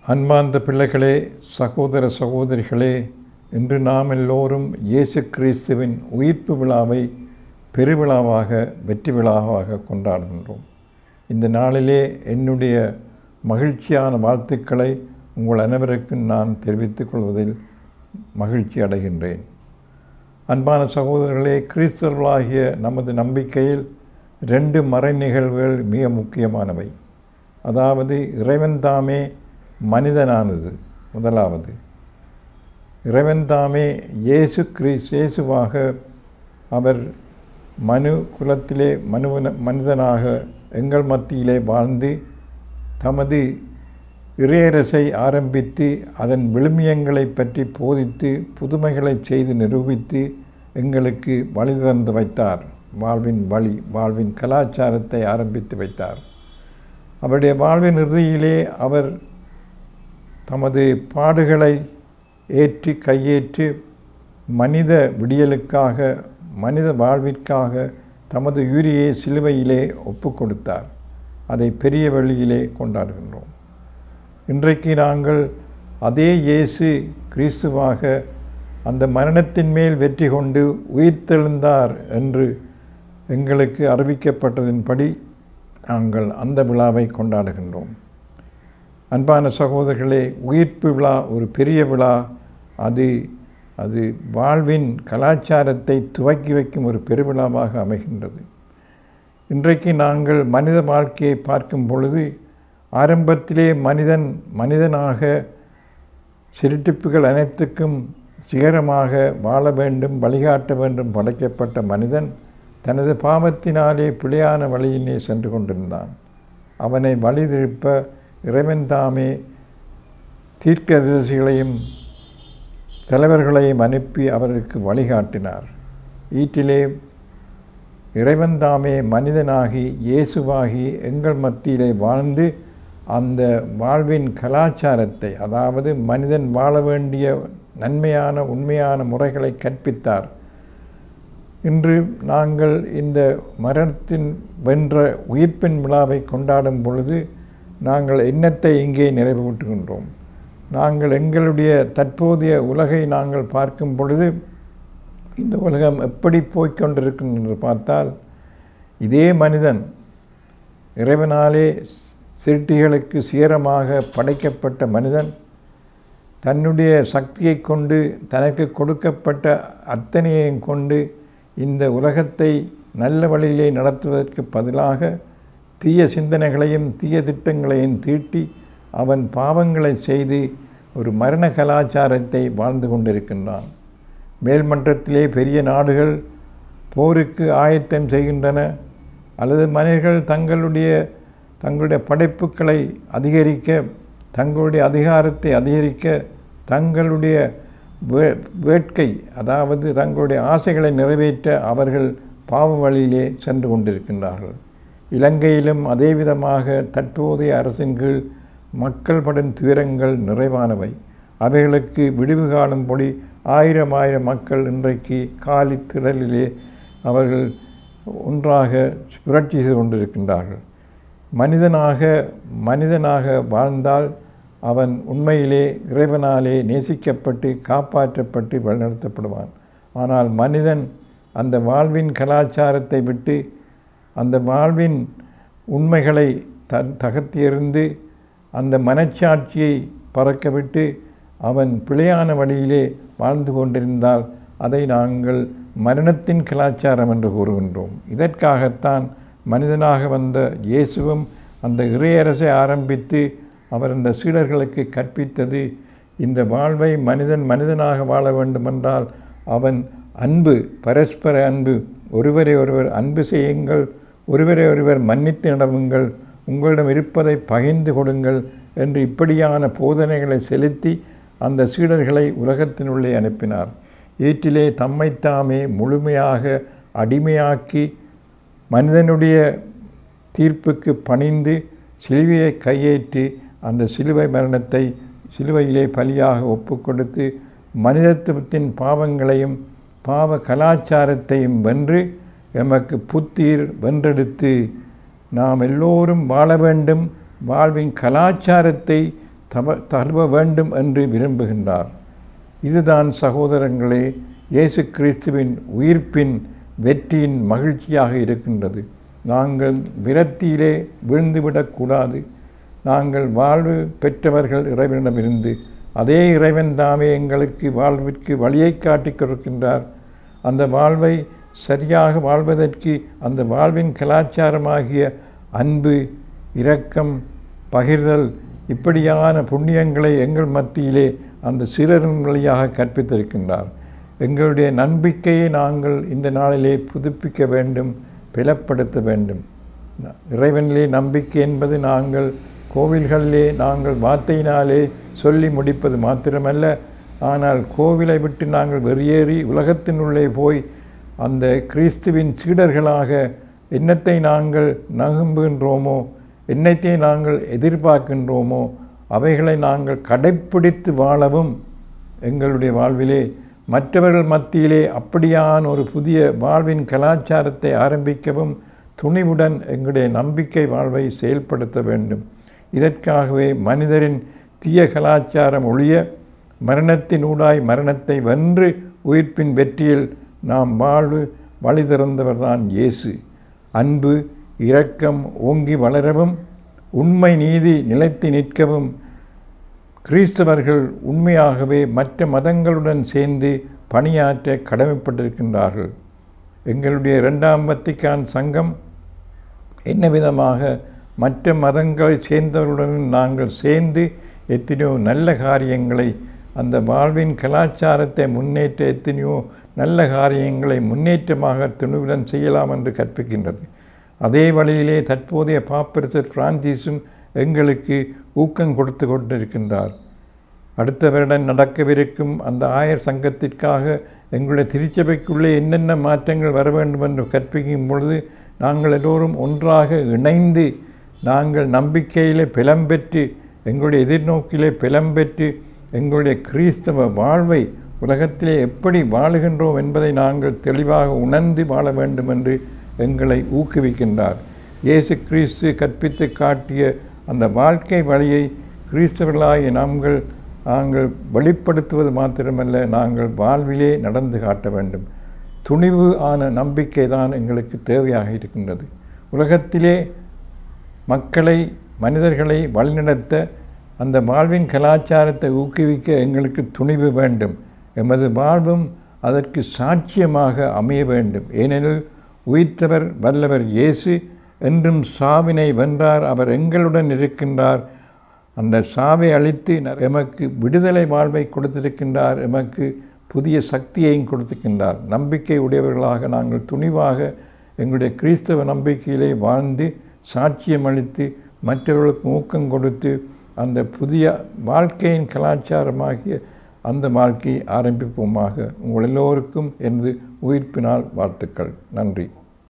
அன்பார்ந்த பிள்ளைகளே சகோதர சகோதரிகளே இன்று நாம் எல்லோரும் இயேசு கிறிஸ்துவின் உயிர்ப்பு விழாவை பெருவிழாவாக வெற்றி விழாவாக கொண்டாடுகின்றோம் இந்த நாளிலே என்னுடைய மகிழ்ச்சியான வாழ்த்துக்களை உங்கள் அனைவருக்கும் நான் தெரிவித்துக் கொள்வதில் மகிழ்ச்சி அடைகின்றேன் அன்பான சகோதரர்களே கிறிஸ்தவர்களாகிய நமது நம்பிக்கையில் ரெண்டு மறை நிகழ்வுகள் மிக முக்கியமானவை அதாவது இறைவன் தாமே மனிதனானது முதலாவது இறைவன் தாமே இயேசு கிறிஸ் இயேசுவாக அவர் மனு குலத்திலே மனுவன மனிதனாக எங்கள் மத்தியிலே வாழ்ந்து தமது இறையரசை ஆரம்பித்து அதன் விழுமியங்களை பற்றி போதித்து புதுமைகளை செய்து நிரூபித்து எங்களுக்கு வழி திறந்து வைத்தார் வாழ்வின் வழி வாழ்வின் கலாச்சாரத்தை ஆரம்பித்து வைத்தார் அவருடைய வாழ்வின் இறுதியிலே அவர் தமது பாடுகளை ஏற்றி கையேற்று மனித விடியலுக்காக மனித வாழ்விற்காக தமது உயிரியை சிலுவையிலே ஒப்பு கொடுத்தார் அதை பெரிய வழியிலே கொண்டாடுகின்றோம் இன்றைக்கு நாங்கள் அதே இயேசு கிறிஸ்துவாக அந்த மரணத்தின் மேல் வெற்றி கொண்டு உயிர்த்தெழுந்தார் என்று எங்களுக்கு அறிவிக்கப்பட்டதின்படி நாங்கள் அந்த விழாவை கொண்டாடுகின்றோம் அன்பான சகோதரர்களே உயிர்ப்பு விழா ஒரு பெரிய விழா அது அது வாழ்வின் கலாச்சாரத்தை துவக்கி வைக்கும் ஒரு பெருவிழாவாக அமைகின்றது இன்றைக்கு நாங்கள் மனித வாழ்க்கையை பார்க்கும் பொழுது ஆரம்பத்திலே மனிதன் மனிதனாக சிறுட்டிப்புகள் அனைத்துக்கும் சிகரமாக வாழ வேண்டும் வழிகாட்ட வேண்டும் படைக்கப்பட்ட மனிதன் தனது பாவத்தினாலே பிழையான வழியிலே சென்று கொண்டிருந்தான் அவனை வழிதிருப்ப இறைவன் தாமே தீர்க்கதரிசிகளையும் தலைவர்களையும் அனுப்பி அவருக்கு வழிகாட்டினார் ஈட்டிலே இறைவன் தாமே மனிதனாகி இயேசுவாகி எங்கள் மத்தியிலே வாழ்ந்து அந்த வாழ்வின் கலாச்சாரத்தை அதாவது மனிதன் வாழ வேண்டிய நன்மையான உண்மையான முறைகளை கற்பித்தார் இன்று நாங்கள் இந்த மரணத்தின் வென்ற உயிர்ப்பின் விழாவை கொண்டாடும் பொழுது நாங்கள் எண்ணத்தை இங்கே நிறைவேற்றுகின்றோம் நாங்கள் எங்களுடைய தற்போதைய உலகை நாங்கள் பார்க்கும் பொழுது இந்த உலகம் எப்படி போய்கொண்டிருக்கும் என்று பார்த்தால் இதே மனிதன் இறைவனாலே சிருட்டிகளுக்கு சீரமாக படைக்கப்பட்ட மனிதன் தன்னுடைய சக்தியை கொண்டு தனக்கு கொடுக்கப்பட்ட அத்தனையையும் கொண்டு இந்த உலகத்தை நல்ல வழியிலே நடத்துவதற்கு பதிலாக தீய சிந்தனைகளையும் தீய திட்டங்களையும் தீட்டி அவன் பாவங்களை செய்து ஒரு மரண கலாச்சாரத்தை வாழ்ந்து கொண்டிருக்கின்றான் மேல்மன்றத்திலே பெரிய நாடுகள் போருக்கு ஆயத்தம் செய்கின்றன அல்லது மனிதர்கள் தங்களுடைய தங்களுடைய படைப்புகளை அதிகரிக்க தங்களுடைய அதிகாரத்தை அதிகரிக்க தங்களுடைய வே வேட்கை அதாவது தங்களுடைய ஆசைகளை நிறைவேற்ற அவர்கள் பாவ வழியிலே சென்று கொண்டிருக்கின்றார்கள் இலங்கையிலும் அதே விதமாக தற்போதைய அரசின் கீழ் மக்கள் படும் துயரங்கள் நிறைவானவை அவைகளுக்கு விடிவு காணும்படி ஆயிரம் ஆயிரம் மக்கள் இன்றைக்கு காலி திடலிலே அவர்கள் ஒன்றாக புரட்சி செய்து கொண்டிருக்கின்றார்கள் மனிதனாக மனிதனாக வாழ்ந்தால் அவன் உண்மையிலே இறைவனாலே நேசிக்கப்பட்டு காப்பாற்றப்பட்டு வழிநடத்தப்படுவான் ஆனால் மனிதன் அந்த வாழ்வின் கலாச்சாரத்தை விட்டு அந்த வாழ்வின் உண்மைகளை த தகர்த்தியறிந்து அந்த மனச்சாட்சியை பறக்கவிட்டு அவன் பிழையான வழியிலே வாழ்ந்து கொண்டிருந்தால் அதை நாங்கள் மரணத்தின் கலாச்சாரம் என்று கூறுகின்றோம் இதற்காகத்தான் மனிதனாக வந்த இயேசுவும் அந்த இறையரசை ஆரம்பித்து அவர் அந்த சீடர்களுக்கு கற்பித்தது இந்த வாழ்வை மனிதன் மனிதனாக வாழ வேண்டுமென்றால் அவன் அன்பு பரஸ்பர அன்பு ஒருவரை ஒருவர் அன்பு செய்யுங்கள் ஒருவரை ஒருவர் மன்னித்து நடவுங்கள் உங்களிடம் இருப்பதை பகிர்ந்து கொடுங்கள் என்று இப்படியான போதனைகளை செலுத்தி அந்த சீடர்களை உலகத்தினுள்ளே அனுப்பினார் ஈட்டிலே தம்மைத்தாமே முழுமையாக அடிமையாக்கி மனிதனுடைய தீர்ப்புக்கு பணிந்து சிலுவையை கையேற்றி அந்த சிலுவை மரணத்தை சிலுவையிலே பலியாக ஒப்பு கொடுத்து மனிதத்துவத்தின் பாவங்களையும் பாவ கலாச்சாரத்தையும் வென்று எமக்கு புத்தீர் வென்றெடுத்து நாம் எல்லோரும் வாழ வேண்டும் வாழ்வின் கலாச்சாரத்தை தவ தழுவ வேண்டும் என்று விரும்புகின்றார் இதுதான் சகோதரங்களே இயேசு கிறிஸ்துவின் உயிர்ப்பின் வெற்றியின் மகிழ்ச்சியாக இருக்கின்றது நாங்கள் விரத்தியிலே விழுந்துவிடக்கூடாது நாங்கள் வாழ்வு பெற்றவர்கள் இறைவனிடமிருந்து அதே இறைவன் தாமே எங்களுக்கு வாழ்விற்கு வழியை காட்டிக் கொடுக்கின்றார் அந்த வாழ்வை சரியாக வாழ்வதற்கு அந்த வாழ்வின் கலாச்சாரமாகிய அன்பு இரக்கம் பகிர்தல் இப்படியான புண்ணியங்களை எங்கள் மத்தியிலே அந்த சிறரின் வழியாக கற்பித்திருக்கின்றார் எங்களுடைய நம்பிக்கையை நாங்கள் இந்த நாளிலே புதுப்பிக்க வேண்டும் பிளப்படுத்த வேண்டும் இறைவனிலே நம்பிக்கை என்பது நாங்கள் கோவில்களிலே நாங்கள் வார்த்தையினாலே சொல்லி முடிப்பது மாத்திரமல்ல ஆனால் கோவிலை விட்டு நாங்கள் வெளியேறி உலகத்தினுள்ளே போய் அந்த கிறிஸ்துவின் சீடர்களாக என்னத்தை நாங்கள் நகும்புகின்றோமோ என்னத்தை நாங்கள் எதிர்பார்க்கின்றோமோ அவைகளை நாங்கள் கடைப்பிடித்து வாழவும் எங்களுடைய வாழ்விலே மற்றவர்கள் மத்தியிலே அப்படியான ஒரு புதிய வாழ்வின் கலாச்சாரத்தை ஆரம்பிக்கவும் துணிவுடன் எங்களுடைய நம்பிக்கை வாழ்வை செயல்படுத்த வேண்டும் இதற்காகவே மனிதரின் தீய கலாச்சாரம் ஒழிய மரணத்தினூடாய் மரணத்தை வென்று உயிர்ப்பின் வெற்றியில் நாம் வாழ்வு வழி திறந்தவர்தான் இயேசு அன்பு இரக்கம் ஓங்கி வளரவும் உண்மை நீதி நிலைத்து நிற்கவும் கிறிஸ்தவர்கள் உண்மையாகவே மற்ற மதங்களுடன் சேர்ந்து பணியாற்ற கடமைப்பட்டிருக்கின்றார்கள் எங்களுடைய இரண்டாம் வத்திக்கான் சங்கம் என்ன விதமாக மற்ற மதங்களை சேர்ந்தவர்களுடன் நாங்கள் சேர்ந்து எத்தனையோ நல்ல காரியங்களை அந்த வாழ்வின் கலாச்சாரத்தை முன்னேற்ற எத்தனையோ நல்ல காரியங்களை முன்னேற்றமாக துணிவுடன் செய்யலாம் என்று கற்பிக்கின்றது அதே வழியிலே தற்போதைய பாப்பரசர் பிரான்சிஸும் எங்களுக்கு ஊக்கம் கொடுத்து கொண்டிருக்கின்றார் அடுத்த வருடம் நடக்கவிருக்கும் அந்த ஆயர் சங்கத்திற்காக எங்களுடைய திருச்சபைக்குள்ளே என்னென்ன மாற்றங்கள் வர வேண்டும் என்று கற்பிக்கும் பொழுது நாங்கள் எல்லோரும் ஒன்றாக இணைந்து நாங்கள் நம்பிக்கையிலே பிளம்பெற்று எங்களுடைய எதிர்நோக்கிலே பிளம்பெற்று எங்களுடைய கிறிஸ்தவ வாழ்வை உலகத்திலே எப்படி வாழுகின்றோம் என்பதை நாங்கள் தெளிவாக உணர்ந்து வாழ வேண்டும் என்று எங்களை ஊக்குவிக்கின்றார் இயேசு கிறிஸ்து கற்பித்து காட்டிய அந்த வாழ்க்கை வழியை கிறிஸ்தவர்களாகிய நாங்கள் நாங்கள் வெளிப்படுத்துவது மாத்திரமல்ல நாங்கள் வாழ்விலே நடந்து காட்ட வேண்டும் துணிவு ஆன நம்பிக்கை தான் எங்களுக்கு தேவையாக இருக்கின்றது உலகத்திலே மக்களை மனிதர்களை வழிநடத்த அந்த வாழ்வின் கலாச்சாரத்தை ஊக்குவிக்க எங்களுக்கு துணிவு வேண்டும் எமது வாழ்வும் அதற்கு சாட்சியமாக அமைய வேண்டும் ஏனெனில் உயிர்த்தவர் வல்லவர் இயேசு என்றும் சாவினை வென்றார் அவர் எங்களுடன் இருக்கின்றார் அந்த சாவை அழித்து எமக்கு விடுதலை வாழ்வை கொடுத்திருக்கின்றார் எமக்கு புதிய சக்தியையும் கொடுத்திருக்கின்றார் நம்பிக்கை உடையவர்களாக நாங்கள் துணிவாக எங்களுடைய கிறிஸ்தவ நம்பிக்கையிலே வாழ்ந்து சாட்சியம் அளித்து மற்றவர்களுக்கு ஊக்கம் கொடுத்து அந்த புதிய வாழ்க்கையின் கலாச்சாரமாகிய அந்த வாழ்க்கையை ஆரம்பிப்போமாக உங்கள் எல்லோருக்கும் எனது உயிர்ப்பினால் வாழ்த்துக்கள் நன்றி